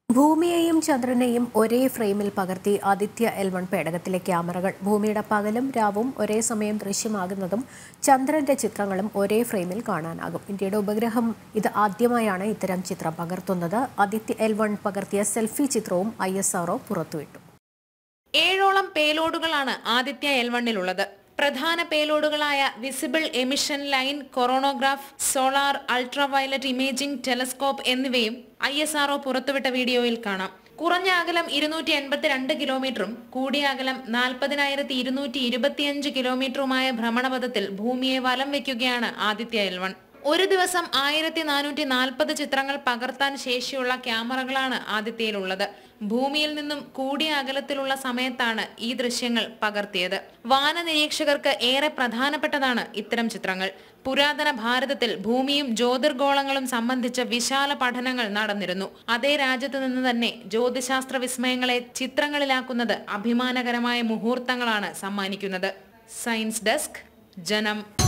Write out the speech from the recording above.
ഭൂമിയെയും ചന്ദ്രനെയും ഒരേ ഫ്രെയിമിൽ പകർത്തി ആദിത്യ എൽ വൺ പേടകത്തിലെ ക്യാമറകൾ ഭൂമിയുടെ പകലും രാവും ഒരേ സമയം ദൃശ്യമാകുന്നതും ചന്ദ്രന്റെ ചിത്രങ്ങളും ഒരേ ഫ്രെയിമിൽ കാണാനാകും ഇന്ത്യയുടെ ഉപഗ്രഹം ഇത് ആദ്യമായാണ് ഇത്തരം ചിത്രം പകർത്തുന്നത് ആദിത്യ എൽ വൺ പകർത്തിയ സെൽഫി ചിത്രവും ഐ എസ് ആർഒ പുറത്തുവിട്ടു ഏഴോളം പേലോഡുകളാണ് ആദിത്യ എൽ വണ്ണിലുള്ളത് പ്രധാന പേലോഡുകളായ visible emission line coronagraph solar ultraviolet imaging telescope എന്നിവയും ഐ എസ് ആർഒ പുറത്തുവിട്ട വീഡിയോയിൽ കാണാം കുറഞ്ഞ അകലം ഇരുന്നൂറ്റി എൺപത്തിരണ്ട് കിലോമീറ്ററും കൂടിയ അകലം നാൽപ്പതിനായിരത്തി ഇരുന്നൂറ്റി ഇരുപത്തിയഞ്ച് കിലോമീറ്ററുമായ ഭ്രമണപഥത്തിൽ ഭൂമിയെ വലം വയ്ക്കുകയാണ് ആദിത്യ എൽ വൺ ഒരു ദിവസം ആയിരത്തി നാനൂറ്റി നാൽപ്പത് ചിത്രങ്ങൾ പകർത്താൻ ശേഷിയുള്ള ക്യാമറകളാണ് ആദിത്യയിലുള്ളത് ഭൂമിയിൽ നിന്നും കൂടിയ അകലത്തിലുള്ള സമയത്താണ് ഈ ദൃശ്യങ്ങൾ പകർത്തിയത് വാന നിരീക്ഷകർക്ക് ഏറെ പ്രധാനപ്പെട്ടതാണ് ഇത്തരം ചിത്രങ്ങൾ പുരാതന ഭാരതത്തിൽ ഭൂമിയും ജ്യോതിർഗോളങ്ങളും സംബന്ധിച്ച വിശാല പഠനങ്ങൾ നടന്നിരുന്നു അതേ രാജ്യത്ത് നിന്ന് തന്നെ ജ്യോതിശാസ്ത്ര വിസ്മയങ്ങളെ ചിത്രങ്ങളിലാക്കുന്നത് അഭിമാനകരമായ മുഹൂർത്തങ്ങളാണ് സമ്മാനിക്കുന്നത് സയൻസ് ഡെസ്ക് ജനം